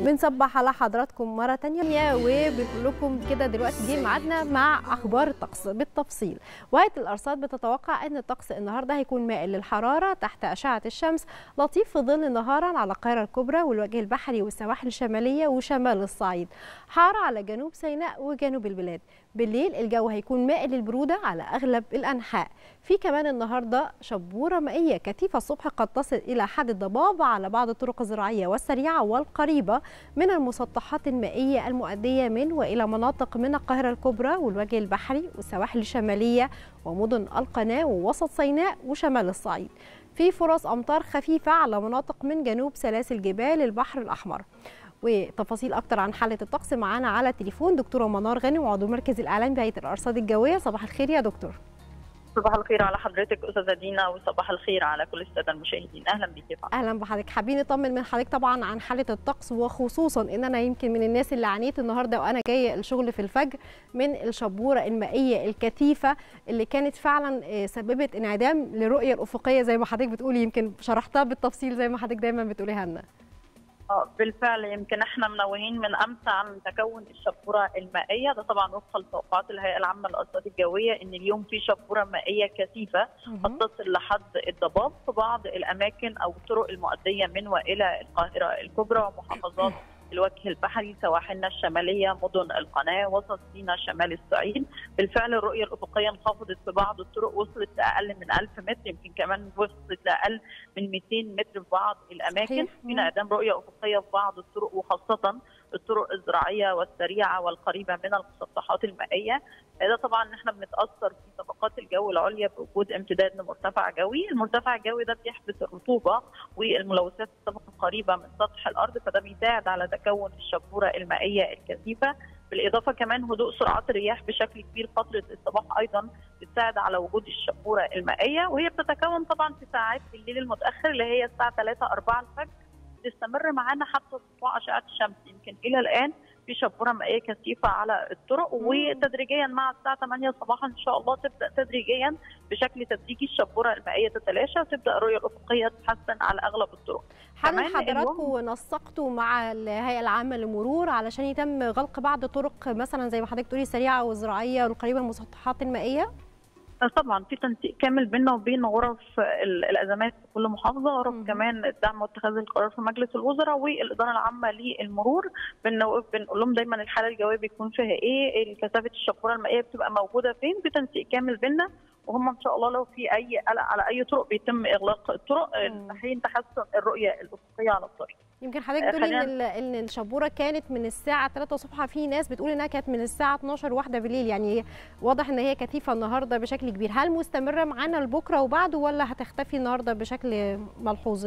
بنصبح على حضراتكم مرة تانية وبنقول لكم كده دلوقتي جه ميعادنا مع أخبار الطقس بالتفصيل وهيئة الأرصاد بتتوقع أن الطقس النهاردة هيكون مائل للحرارة تحت أشعة الشمس لطيف في ظل نهارا على القاهرة الكبرى والوجه البحري والسواحل الشمالية وشمال الصعيد حار على جنوب سيناء وجنوب البلاد بالليل الجو هيكون مائل للبرودة على أغلب الأنحاء في كمان النهارده شبوره مائيه كثيفه الصبح قد تصل الى حد الضباب على بعض الطرق الزراعيه والسريعه والقريبه من المسطحات المائيه المؤديه من والى مناطق من القاهره الكبرى والوجه البحري والسواحل الشماليه ومدن القناه ووسط سيناء وشمال الصعيد. في فرص امطار خفيفه على مناطق من جنوب سلاسل جبال البحر الاحمر. وتفاصيل اكتر عن حاله الطقس معانا على التليفون دكتوره منار غانم وعضو مركز الاعلام بهيئه الارصاد الجويه صباح الخير يا دكتور. صباح الخير على حضرتك استاذه دينا وصباح الخير على كل الساده المشاهدين اهلا بك يا فندم اهلا بحضرتك حابين نطمن من حضرتك طبعا عن حاله الطقس وخصوصا ان انا يمكن من الناس اللي عانيت النهارده وانا جايه الشغل في الفجر من الشبوره المائيه الكثيفه اللي كانت فعلا سببت انعدام للرؤيه الافقيه زي ما حضرتك بتقولي يمكن شرحتها بالتفصيل زي ما حضرتك دايما بتقوليها لنا بالفعل يمكن احنا منوهين من امس عن تكون الشبوره المائيه ده طبعا وفقا لتوقعات الهيئه العامه للارصاد الجويه ان اليوم في شبوره مائيه كثيفه قد تصل لحد الضباب في بعض الاماكن او الطرق المؤديه من والى القاهره الكبرى ومحافظات الوجه البحري سواحلنا الشماليه مدن القناه وسط سيناء شمال الصعيد بالفعل الرؤيه الافقيه انخفضت في بعض الطرق وصلت لاقل من 1000 متر يمكن كمان وصلت لاقل من 200 متر في بعض الاماكن في انعدام رؤيه افقيه في بعض الطرق وخاصه الطرق الزراعيه والسريعه والقريبه من المسطحات المائيه ده طبعا احنا بنتاثر في طبقات الجو العليا بوجود امتداد لمرتفع جوي، المرتفع الجوي ده بيحبس الرطوبه والملوثات الطبقه القريبه من سطح الارض فده بيساعد على تكون الشبوره المائيه الكثيفه، بالاضافه كمان هدوء سرعات الرياح بشكل كبير فتره الصباح ايضا بتساعد على وجود الشبوره المائيه وهي بتتكون طبعا في ساعات الليل المتاخر اللي هي الساعه 3 4 الفجر تستمر معانا حتى سطوع اشعه الشمس يمكن الى الان في شبوره مائيه كثيفه على الطرق وتدريجيا مع الساعه 8 صباحا ان شاء الله تبدا تدريجيا بشكل تدريجي الشبوره المائيه تتلاشى وتبدا الرؤيه الافقيه تتحسن على اغلب الطرق. هل حضراتكم نسقتوا مع الهيئه العامه للمرور علشان يتم غلق بعض طرق مثلا زي ما حضرتك تقولي السريعه والزراعيه والقريبه من المسطحات المائيه؟ طبعا في تنسيق كامل بيننا وبين غرف الازمات في كل محافظه غرف كمان الدعم واتخاذ القرار في مجلس الوزراء والاداره العامه للمرور بنقول لهم دايما الحاله الجويه بيكون فيها ايه كثافه الشبوره المائيه بتبقى موجوده فين في تنسيق كامل بيننا وهم ان شاء الله لو في اي قلق على اي طرق بيتم اغلاق الطرق حين تحسن الرؤيه الافقيه على الطريق يمكن حضرتك بتقولي ان ان الشبوره كانت من الساعه 3 الصبح في ناس بتقول انها كانت من الساعه 12 واحده بالليل يعني واضح ان هي كثيفه النهارده بشكل كبير هل مستمره معانا لبكره وبعده ولا هتختفي النهارده بشكل ملحوظ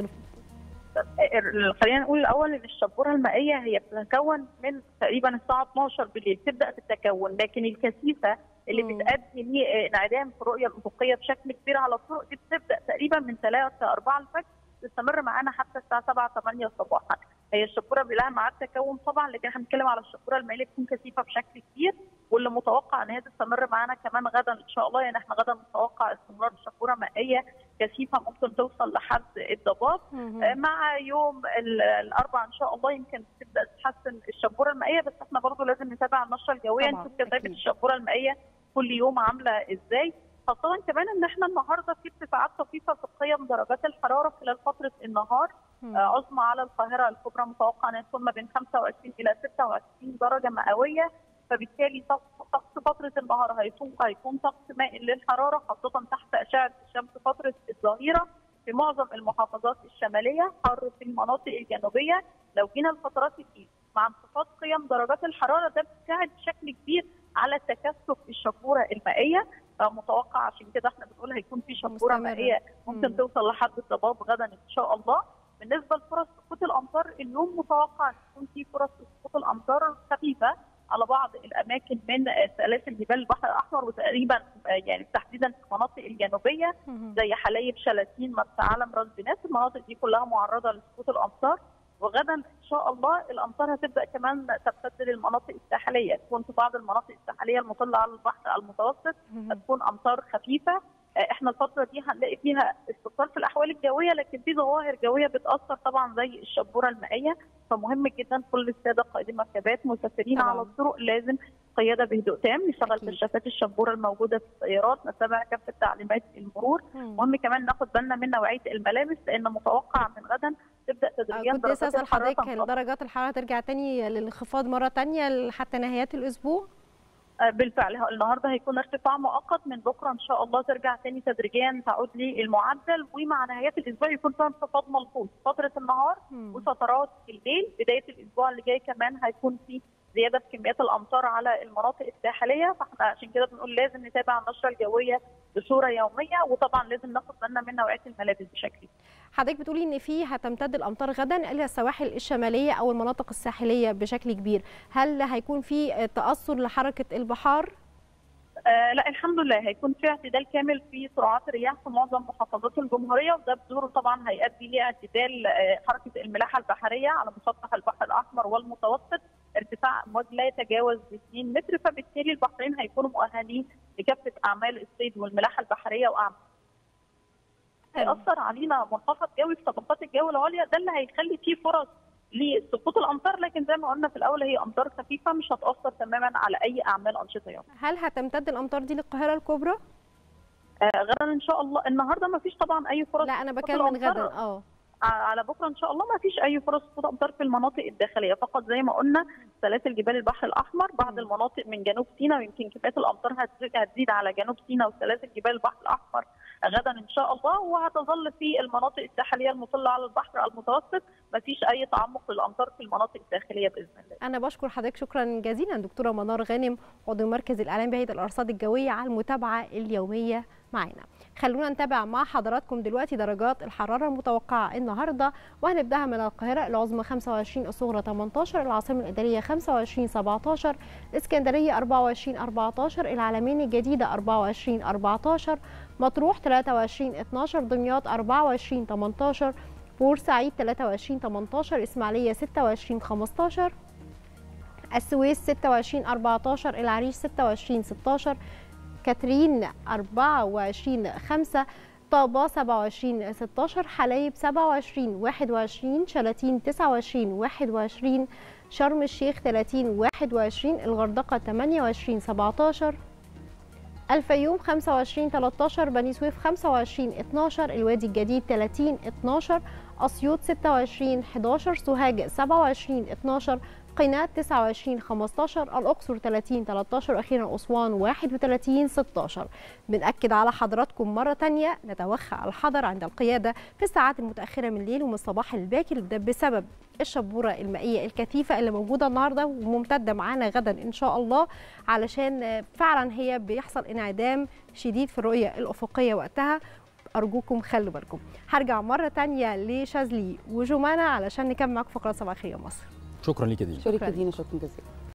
خلينا نقول الاول ان الشبوره المائيه هي بتتكون من تقريبا الساعه 12 بالليل تبدا تتكون لكن الكثيفه اللي بتؤدي لانعدام في الرؤيه الافقيه بشكل كبير على الطرق دي بتبدا تقريبا من 3 4 الفجر تستمر معانا حتى الساعه 7 8 صباحا هي الشبوره لها ميعاد تكون طبعا لكن احنا بنتكلم على الشبوره المائيه بتكون كثيفه بشكل كبير واللي متوقع ان هي تستمر معانا كمان غدا ان شاء الله يعني احنا غدا متوقع استمرار شبوره مائيه كثيفه ممكن توصل لحد الضباب مع يوم الاربعاء ان شاء الله يمكن تبدا تتحسن الشبوره المائيه بس احنا برضه لازم نتابع النشره الجويه نشوف كثافه الشبوره المائيه كل يوم عامله ازاي خاصة كمان ان احنا النهارده في ارتفاعات طفيفة في قيم درجات الحرارة خلال فترة النهار عظمى على القاهرة الكبرى متوقع ان تكون ما بين 25 الى 26 درجة مئوية فبالتالي طقس فترة النهار هيكون هيكون طقس مائل للحرارة خاصة تحت أشعة الشمس فترة الظهيرة في معظم المحافظات الشمالية حر في المناطق الجنوبية لو جينا لفترات الليل مع انخفاض قيم درجات الحرارة ده بيساعد بشكل كبير على تكثف الشبورة المائية متوقع عشان كده احنا بنقول هيكون في شبوره مائيه ممكن مم. توصل لحد الضباب غدا ان شاء الله بالنسبه لفرص سقوط الامطار اليوم متوقع تكون في فرص سقوط الامطار خفيفه على بعض الاماكن من سلاسل جبال البحر الاحمر وتقريبا يعني تحديدا في المناطق الجنوبيه زي حلايب شلاتين مرسى علم راس بناس المناطق دي كلها معرضه لسقوط الامطار وغدا ان شاء الله الامطار هتبدا كمان تمتد للمناطق الساحليه تكون في بعض المناطق الساحليه المطله على البحر المتوسط هتكون امطار خفيفه احنا الفتره دي هنلاقي فيها استقرار في الاحوال الجويه لكن في ظواهر جويه بتاثر طبعا زي الشبوره المائيه فمهم جدا كل الساده قائدين مركبات مسافرين طبعاً. على الطرق لازم قياده بهدوء تام نشغل أكيد. كشافات الشبوره الموجوده في السيارات نتبع كافه تعليمات المرور مم. مهم كمان ناخد بالنا من نوعيه الملابس لان متوقع من غدا تبدا آه، تدريجيا كنت لسه درجات اسال الحراره حضرتك تنخفض. درجات الحراره ترجع تاني للانخفاض مره تانية حتى نهايات الاسبوع آه، بالفعل ه- النهارده هيكون ارتفاع مؤقت من بكره ان شاء الله ترجع تاني تدريجيا تعود للمعدل ومع نهايات الاسبوع يكون فيها انخفاض ملحوظ فتره النهار مم. وفترات الليل بدايه الاسبوع اللي جاي كمان هيكون في زياده في كميات الامطار على المناطق الساحليه فاحنا عشان كده بنقول لازم نتابع النشره الجويه بصوره يوميه وطبعا لازم ناخد بالنا من نوعيه الملابس بشكل كبير. حضرتك بتقولي ان في هتمتد الامطار غدا الى السواحل الشماليه او المناطق الساحليه بشكل كبير هل هيكون في تاثر لحركه البحار آه لا الحمد لله هيكون في اعتدال كامل في سرعات الرياح في معظم محافظات الجمهوريه وده بدوره طبعا هيؤدي لاعتدال آه حركه الملاحه البحريه على مسطح البحر الاحمر والمتوسط ارتفاع امواج لا يتجاوز 2 متر فبالتالي البحرين هيكونوا مؤهلين لكافه اعمال الصيد والملاحه البحريه واعمال هيأثر علينا منخفض جوي في طبقات الجو العليا ده اللي هيخلي فيه فرص لسقوط الامطار لكن زي ما قلنا في الاول هي امطار خفيفه مش هتاثر تماما على اي اعمال انشطه يوميه. هل هتمتد الامطار دي للقاهره الكبرى آه غدا ان شاء الله النهارده ما فيش طبعا اي فرص لا انا سقوط بكلم من الأمطار. غدا اه على بكره ان شاء الله ما فيش اي فرص سقوط امطار في المناطق الداخليه فقط زي ما قلنا سلاسل جبال البحر الاحمر بعض مم. المناطق من جنوب سيناء ويمكن كميات الامطار هتزيد, هتزيد على جنوب سيناء وسلاسل جبال البحر الاحمر غدا ان شاء الله وهتظل في المناطق الساحليه المطله على البحر المتوسط ما فيش اي تعمق للامطار في المناطق الداخليه باذن الله انا بشكر حضرتك شكرا جزيلا دكتوره منار غانم عضو مركز الاعلام بهيئه الارصاد الجويه على المتابعه اليوميه معنا خلونا نتابع مع حضراتكم دلوقتي درجات الحراره المتوقعه النهارده وهنبداها من القاهره العظمى 25 الصغرى 18 العاصمه الاداريه 25 17 الاسكندريه 24 14 العلمين الجديده 24 14 مطروح 23 12 دمياط 24 18 بورسعيد 23 18 اسماعيليه 26 15 السويس 26 14 العريش 26 16 كاترين 24 5 طابة 27 16 حلايب 27 21 شلاتين 29 21 شرم الشيخ 30 21 الغردقة 28 17 الفيوم 25 13 بني سويف 25 12 الوادي الجديد 30 12 أسيوط 26 11 سوهاج 27 12 قناة 29 15 الأقصر 30 13 وأخيرا أسوان 31 16 بنأكد على حضراتكم مرة تانية نتوخى الحذر عند القيادة في الساعات المتأخرة من الليل ومن الصباح الباكر ده بسبب الشبورة المائية الكثيفة اللي موجودة النهاردة وممتدة معانا غدا إن شاء الله علشان فعلا هي بيحصل انعدام شديد في الرؤية الأفقية وقتها أرجوكم خلوا بالكم هرجع مرة تانية لشاذلي وجمانة علشان نكمل معاكم فقرات صباح الخير يا مصر شكرا ليك يا دينا شكرا شكراً. دينا شكرا جزيلا